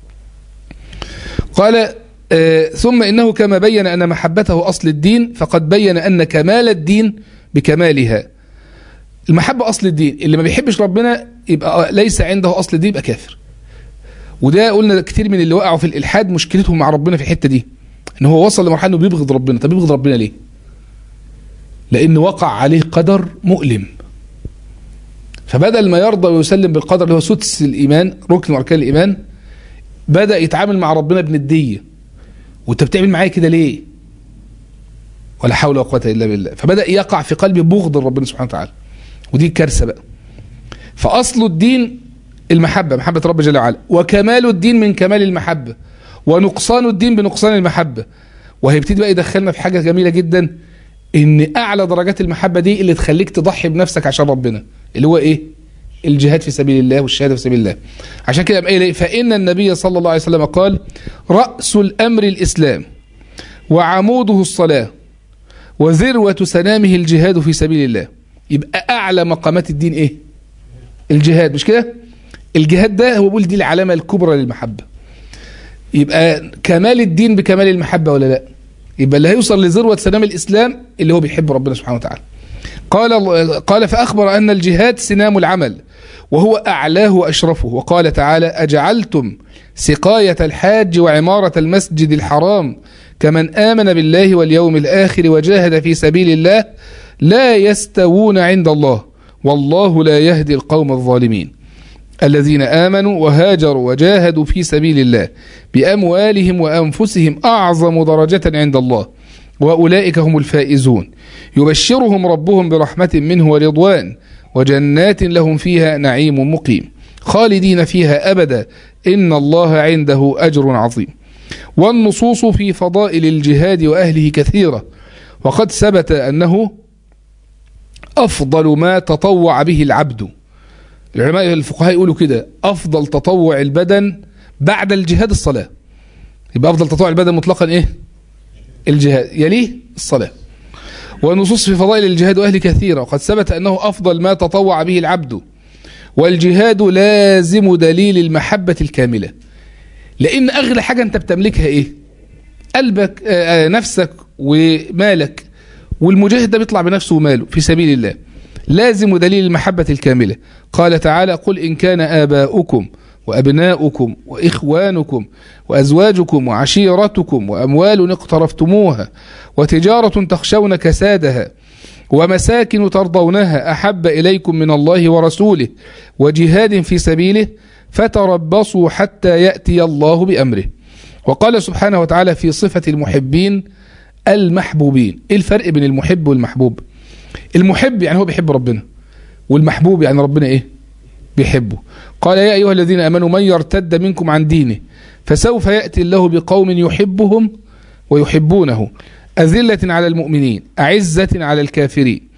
قال آه، ثم إنه كما بين أن محبته أصل الدين فقد بين أن كمال الدين بكمالها المحبة أصل الدين اللي ما بيحبش ربنا يبقى ليس عنده أصل الدين يبقى كافر وده قلنا كتير من اللي وقعوا في الإلحاد مشكلتهم مع ربنا في الحتة دي إن هو وصل لمرحلة إنه بيبغض ربنا طب بيبغض ربنا ليه؟ لأن وقع عليه قدر مؤلم فبدل ما يرضى ويسلم بالقدر اللي هو سدس الإيمان ركن من أركان الإيمان بدأ يتعامل مع ربنا بندية وانت بتعمل معايا كده ليه ولا حول ولا قوة إلا بالله فبدأ يقع في قلبه بغض ربنا سبحانه وتعالى ودي كارثة بقى فأصل الدين المحبة محبة رب جل وعلا وكمال الدين من كمال المحبة ونقصان الدين بنقصان المحبة وهيبتدي بقى يدخلنا في حاجة جميلة جدا ان اعلى درجات المحبة دي اللي تخليك تضحي بنفسك عشان ربنا اللي هو ايه الجهاد في سبيل الله والشهاده في سبيل الله عشان كده قام قايل إيه؟ فان النبي صلى الله عليه وسلم قال راس الامر الاسلام وعموده الصلاه وذروه سنامه الجهاد في سبيل الله يبقى اعلى مقامات الدين ايه الجهاد مش كده الجهاد ده هو بيقول دي العلامه الكبرى للمحبه يبقى كمال الدين بكمال المحبه ولا لا يبقى اللي هيوصل لذروه سنام الاسلام اللي هو بيحب ربنا سبحانه وتعالى قال قال فأخبر أن الجهاد سنام العمل وهو أعلاه وأشرفه وقال تعالى أجعلتم سقاية الحاج وعمارة المسجد الحرام كمن آمن بالله واليوم الآخر وجاهد في سبيل الله لا يستوون عند الله والله لا يهدي القوم الظالمين الذين آمنوا وهاجروا وجاهدوا في سبيل الله بأموالهم وأنفسهم أعظم درجة عند الله وأولئك هم الفائزون يبشرهم ربهم برحمة منه ورضوان وجنات لهم فيها نعيم مقيم خالدين فيها أبدا إن الله عنده أجر عظيم والنصوص في فضائل الجهاد وأهله كثيرة وقد ثبت أنه أفضل ما تطوع به العبد العلماء الفقهاء يقولوا كده أفضل تطوع البدن بعد الجهاد الصلاة يبقى أفضل تطوع البدن مطلقا إيه الجهاد يليه الصلاة والنصوص في فضائل الجهاد وأهل كثيرة وقد ثبت أنه أفضل ما تطوع به العبد والجهاد لازم دليل المحبة الكاملة لأن أغلى حاجة أنت بتملكها إيه قلبك آه نفسك ومالك والمجاهد ده بيطلع بنفسه وماله في سبيل الله لازم دليل المحبة الكاملة قال تعالى قل إن كان آباؤكم وأبناؤكم وإخوانكم وأزواجكم وعشيرتكم وأموال اقترفتموها وتجارة تخشون كسادها ومساكن ترضونها أحب إليكم من الله ورسوله وجهاد في سبيله فتربصوا حتى يأتي الله بأمره وقال سبحانه وتعالى في صفة المحبين المحبوبين إيه الفرق بين المحب والمحبوب المحب يعني هو بيحب ربنا والمحبوب يعني ربنا إيه بيحبه قال يا أيها الذين أمنوا من يرتد منكم عن دينه فسوف يأتي الله بقوم يحبهم ويحبونه أذلة على المؤمنين أعزة على الكافرين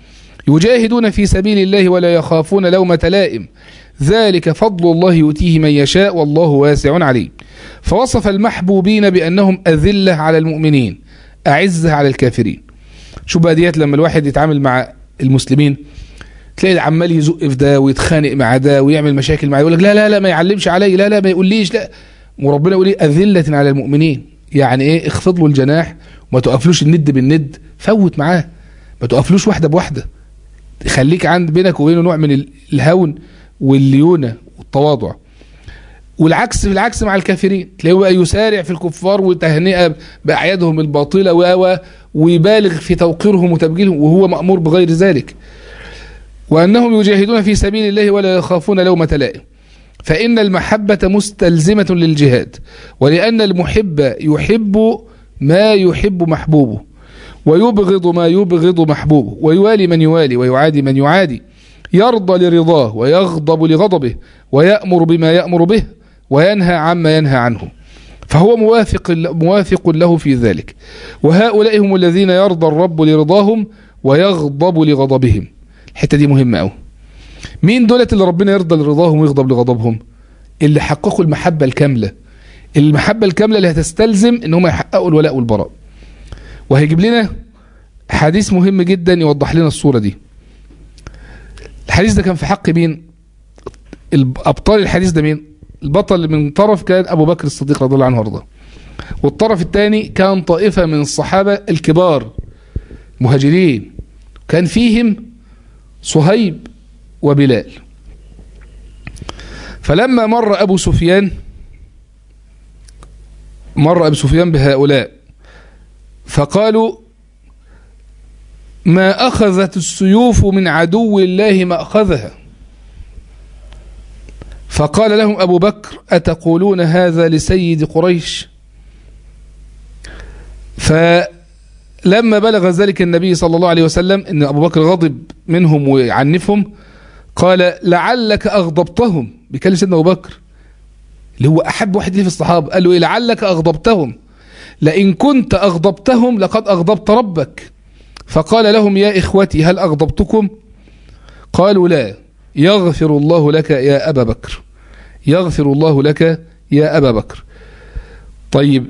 يجاهدون في سبيل الله ولا يخافون لومة لائم ذلك فضل الله يؤتيه من يشاء والله واسع عليم فوصف المحبوبين بأنهم أذلة على المؤمنين أعزة على الكافرين شو بقى ديت لما الواحد يتعامل مع المسلمين تلاقي عمال يزق في ده ويتخانق مع ده ويعمل مشاكل معاه يقول لك لا لا لا ما يعلمش علي لا لا ما يقوليش لا وربنا يقول ايه أذلة على المؤمنين يعني ايه اخفض له الجناح وما تقفلوش الند بالند فوت معاه ما تقفلوش واحدة بواحدة خليك عند بينك وبينه نوع من الهون والليونة والتواضع والعكس بالعكس مع الكافرين تلاقيه بقى يسارع في الكفار وتهنئة بأعيادهم الباطلة و ويبالغ في توقيرهم وتبجيلهم وهو مأمور بغير ذلك وأنهم يجاهدون في سبيل الله ولا يخافون لومة لائم فإن المحبة مستلزمة للجهاد ولأن المحب يحب ما يحب محبوبه ويبغض ما يبغض محبوبه ويوالي من يوالي ويعادي من يعادي يرضى لرضاه ويغضب لغضبه ويأمر بما يأمر به وينهى عما ينهى عنه فهو موافق موافق له في ذلك وهؤلاء هم الذين يرضى الرب لرضاهم ويغضب لغضبهم الحته دي مهمه قوي مين دولت اللي ربنا يرضى لرضاهم ويغضب لغضبهم اللي حققوا المحبه الكامله المحبه الكامله اللي هتستلزم ان هم يحققوا الولاء والبراء وهيجيب لنا حديث مهم جدا يوضح لنا الصوره دي الحديث ده كان في حق مين ابطال الحديث ده مين البطل من طرف كان ابو بكر الصديق رضي الله عنه وارضاه والطرف الثاني كان طائفه من الصحابه الكبار مهاجرين كان فيهم صهيب وبلال فلما مر ابو سفيان مر ابو سفيان بهؤلاء فقالوا ما اخذت السيوف من عدو الله ما اخذها فقال لهم أبو بكر أتقولون هذا لسيد قريش فلما بلغ ذلك النبي صلى الله عليه وسلم أن أبو بكر غضب منهم ويعنفهم قال لعلك أغضبتهم بيكلم سيدنا أبو بكر اللي هو أحب واحد ليه في الصحابة قال له إيه لعلك أغضبتهم لئن كنت أغضبتهم لقد أغضبت ربك فقال لهم يا إخوتي هل أغضبتكم قالوا لا يغفر الله لك يا أبا بكر يغفر الله لك يا أبا بكر طيب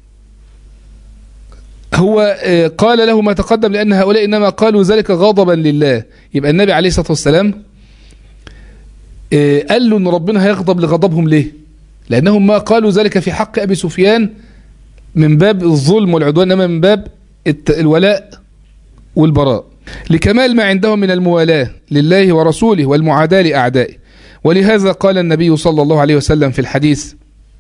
هو قال له ما تقدم لأن هؤلاء إنما قالوا ذلك غضبا لله يبقى النبي عليه الصلاة والسلام قال له أن ربنا هيغضب لغضبهم ليه لأنهم ما قالوا ذلك في حق أبي سفيان من باب الظلم والعدوان إنما من باب الولاء والبراء لكمال ما عندهم من الموالاة لله ورسوله والمعاداة لأعدائه ولهذا قال النبي صلى الله عليه وسلم في الحديث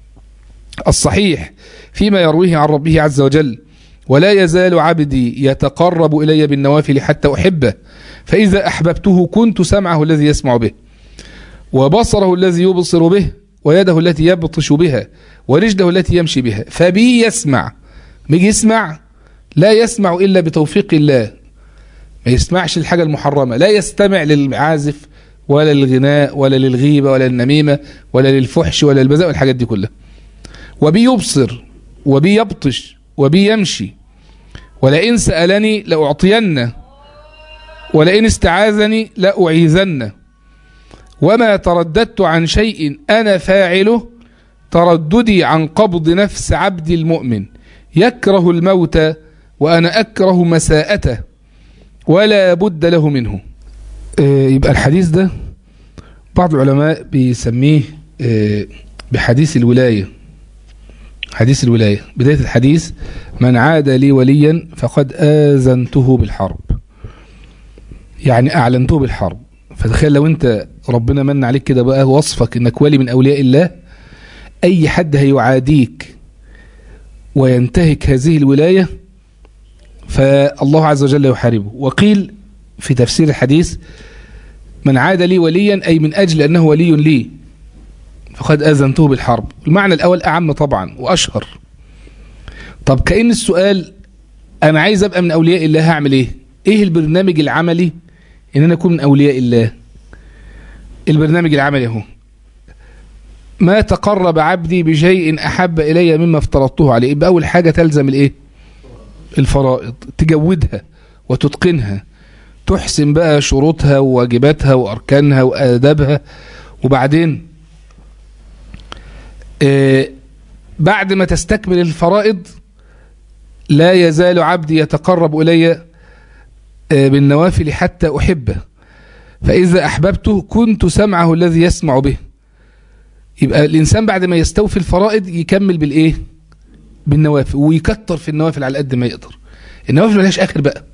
الصحيح فيما يرويه عن ربه عز وجل ولا يزال عبدي يتقرب إلي بالنوافل حتى أحبه فإذا أحببته كنت سمعه الذي يسمع به وبصره الذي يبصر به ويده التي يبطش بها ورجله التي يمشي بها فبي يسمع ميجي يسمع لا يسمع إلا بتوفيق الله ما يسمعش الحاجة المحرمة لا يستمع للعازف ولا للغناء ولا للغيبة ولا للنميمة ولا للفحش ولا للبذاء والحاجات دي كلها وبي يبصر وبي يبطش وبي يمشي ولئن سألني لأعطينه ولئن استعاذني لأعيذنه وما ترددت عن شيء أنا فاعله ترددي عن قبض نفس عبد المؤمن يكره الموت وأنا أكره مساءته ولا بد له منه يبقى الحديث ده بعض العلماء بيسميه بحديث الولاية حديث الولاية بداية الحديث من عاد لي وليا فقد آذنته بالحرب يعني أعلنته بالحرب فتخيل لو أنت ربنا من عليك كده بقى وصفك أنك ولي من أولياء الله أي حد هيعاديك وينتهك هذه الولاية فالله عز وجل يحاربه وقيل في تفسير الحديث من عاد لي وليا أي من أجل أنه ولي لي فقد أذنته بالحرب المعنى الأول أعم طبعا وأشهر طب كأن السؤال أنا عايز أبقى من أولياء الله هعمل إيه إيه البرنامج العملي إن أنا أكون من أولياء الله البرنامج العملي هو ما تقرب عبدي بشيء أحب إلي مما افترضته عليه يبقى أول حاجة تلزم الإيه الفرائض تجودها وتتقنها تحسن بقى شروطها وواجباتها وأركانها وآدابها وبعدين آه بعد ما تستكمل الفرائض لا يزال عبدي يتقرب إلي آه بالنوافل حتى أحبه فإذا أحببته كنت سمعه الذي يسمع به يبقى الإنسان بعد ما يستوفي الفرائض يكمل بالإيه بالنوافل ويكتر في النوافل على قد ما يقدر النوافل ملهاش آخر بقى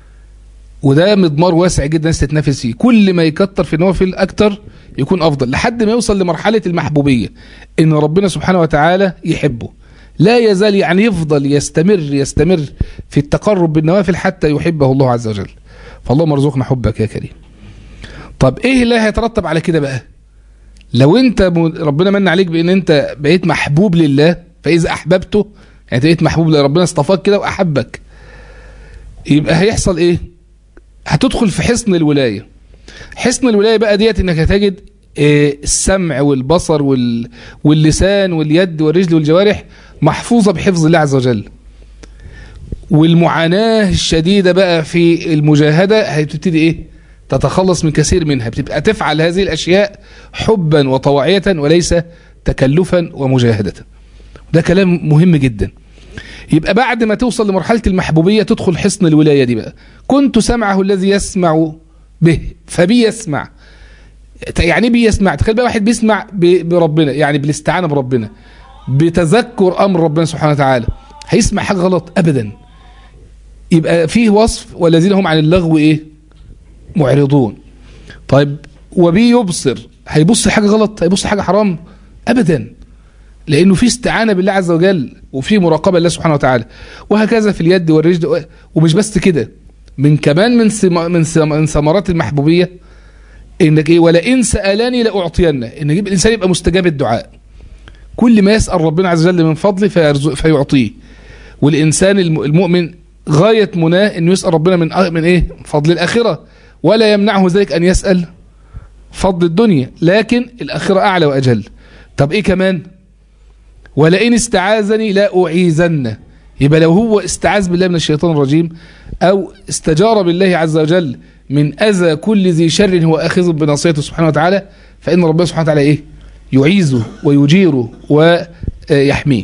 وده مضمار واسع جدا الناس تتنافس فيه كل ما يكتر في النوافل أكتر يكون أفضل لحد ما يوصل لمرحلة المحبوبية إن ربنا سبحانه وتعالى يحبه لا يزال يعني يفضل يستمر يستمر في التقرب بالنوافل حتى يحبه الله عز وجل فالله مرزقنا حبك يا كريم طب ايه اللي هيترتب على كده بقى لو انت ربنا من عليك بان انت بقيت محبوب لله فاذا احببته يعني بقيت محبوب لربنا اصطفاك كده واحبك يبقى هيحصل ايه هتدخل في حصن الولايه حصن الولايه بقى ديت انك هتجد إيه السمع والبصر وال... واللسان واليد والرجل والجوارح محفوظه بحفظ الله عز وجل والمعاناه الشديده بقى في المجاهده هتبتدي ايه تتخلص من كثير منها بتبقى تفعل هذه الاشياء حبا وطواعيه وليس تكلفا ومجاهده ده كلام مهم جدا يبقى بعد ما توصل لمرحله المحبوبيه تدخل حصن الولايه دي بقى كنت سمعه الذي يسمع به فبي يسمع يعني بي يسمع تخيل بقى واحد بيسمع بربنا يعني بالاستعانه بربنا بتذكر امر ربنا سبحانه وتعالى هيسمع حاجه غلط ابدا يبقى فيه وصف والذين هم عن اللغو ايه معرضون طيب وبي يبصر هيبص حاجه غلط هيبص حاجه حرام ابدا لانه في استعانه بالله عز وجل وفي مراقبه لله سبحانه وتعالى وهكذا في اليد والرجل ومش بس كده من كمان من سم من سم من ثمرات المحبوبيه انك ايه ولئن سالني لاعطينه ان يجيب الانسان يبقى مستجاب الدعاء كل ما يسال ربنا عز وجل من فضله فيرزق فيعطيه والانسان المؤمن غايه مناه انه يسال ربنا من من ايه فضل الاخره ولا يمنعه ذلك ان يسال فضل الدنيا لكن الاخره اعلى واجل طب ايه كمان ولئن استعاذني لا اعيذنه يبقى لو هو استعاذ بالله من الشيطان الرجيم او استجار بالله عز وجل من اذى كل ذي شر هو اخذ بناصيته سبحانه وتعالى فان ربنا سبحانه وتعالى ايه يعيذه ويجيره ويحميه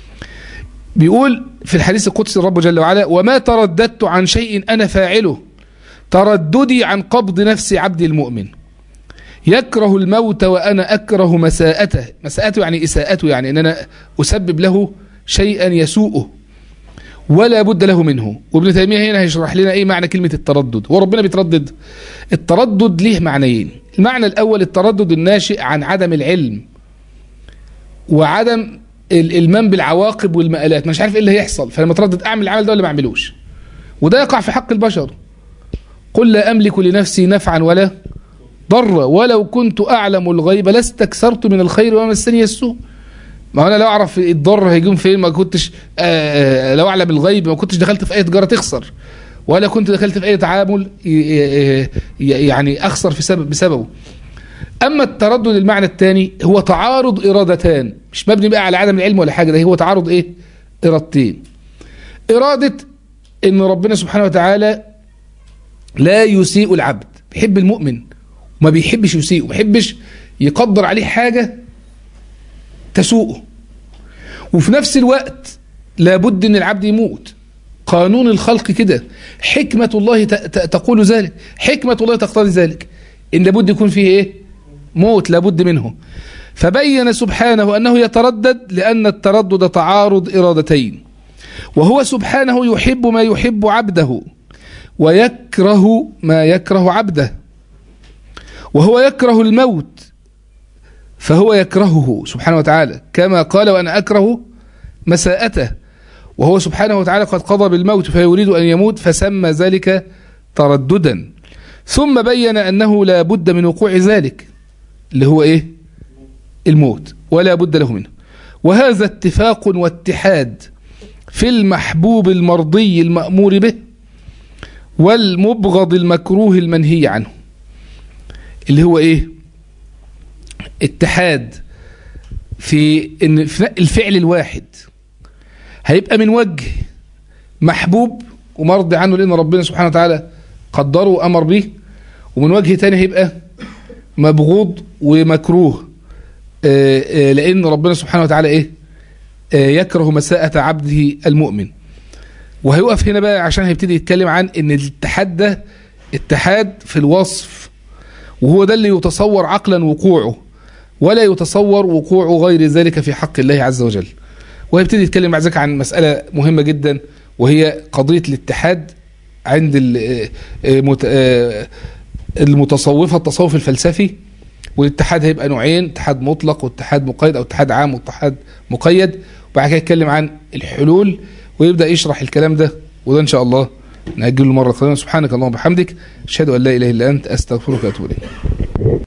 بيقول في الحديث القدسي الرب جل وعلا وما ترددت عن شيء انا فاعله ترددي عن قبض نفس عبد المؤمن يكره الموت وانا اكره مساءته مساءته يعني اساءته يعني ان انا اسبب له شيئا يسوءه ولا بد له منه وابن تيميه هنا هيشرح لنا ايه معنى كلمه التردد هو ربنا بيتردد التردد ليه معنيين المعنى الاول التردد الناشئ عن عدم العلم وعدم الالمام بالعواقب والمآلات مش عارف ايه اللي هيحصل فلما تردد اعمل العمل ده ولا ما اعملوش وده يقع في حق البشر قل لا املك لنفسي نفعا ولا ضر ولو كنت اعلم الغيب لاستكثرت من الخير وما مسني السوء ما انا لو اعرف الضر هيجون فين ما كنتش آآ لو اعلم الغيب ما كنتش دخلت في اي تجاره تخسر ولا كنت دخلت في اي تعامل يعني اخسر في سبب بسببه اما التردد المعنى الثاني هو تعارض ارادتان مش مبني بقى على عدم العلم ولا حاجه ده هو تعارض ايه ارادتين اراده ان ربنا سبحانه وتعالى لا يسيء العبد بيحب المؤمن وما بيحبش يسيء وما بيحبش يقدر عليه حاجه تسوءه وفي نفس الوقت لابد ان العبد يموت قانون الخلق كده حكمة الله تقول ذلك حكمة الله تقتضي ذلك ان لابد يكون فيه ايه موت لابد منه فبين سبحانه انه يتردد لان التردد تعارض ارادتين وهو سبحانه يحب ما يحب عبده ويكره ما يكره عبده وهو يكره الموت فهو يكرهه سبحانه وتعالى كما قال وأنا أكره مساءته وهو سبحانه وتعالى قد قضى بالموت فيريد أن يموت فسمى ذلك ترددا ثم بين أنه لا بد من وقوع ذلك اللي هو إيه الموت ولا بد له منه وهذا اتفاق واتحاد في المحبوب المرضي المأمور به والمبغض المكروه المنهي عنه اللي هو ايه اتحاد في ان الفعل الواحد هيبقى من وجه محبوب ومرضي عنه لان ربنا سبحانه وتعالى قدره وامر به ومن وجه تاني هيبقى مبغوض ومكروه آه، آه، لان ربنا سبحانه وتعالى ايه آه، يكره مساءة عبده المؤمن وهيقف هنا بقى عشان هيبتدي يتكلم عن ان الاتحاد ده اتحاد في الوصف وهو ده اللي يتصور عقلا وقوعه ولا يتصور وقوع غير ذلك في حق الله عز وجل وهيبتدي يتكلم بعد ذلك عن مسألة مهمة جدا وهي قضية الاتحاد عند ال- آه، آه، مت- آه، المتصوفة التصوف الفلسفي والاتحاد هيبقى نوعين اتحاد مطلق واتحاد مقيد او اتحاد عام واتحاد مقيد وبعد كده يتكلم عن الحلول ويبدا يشرح الكلام ده وده ان شاء الله نأجله المره القادمه سبحانك اللهم وبحمدك اشهد ان لا اله الا انت استغفرك واتوب اليك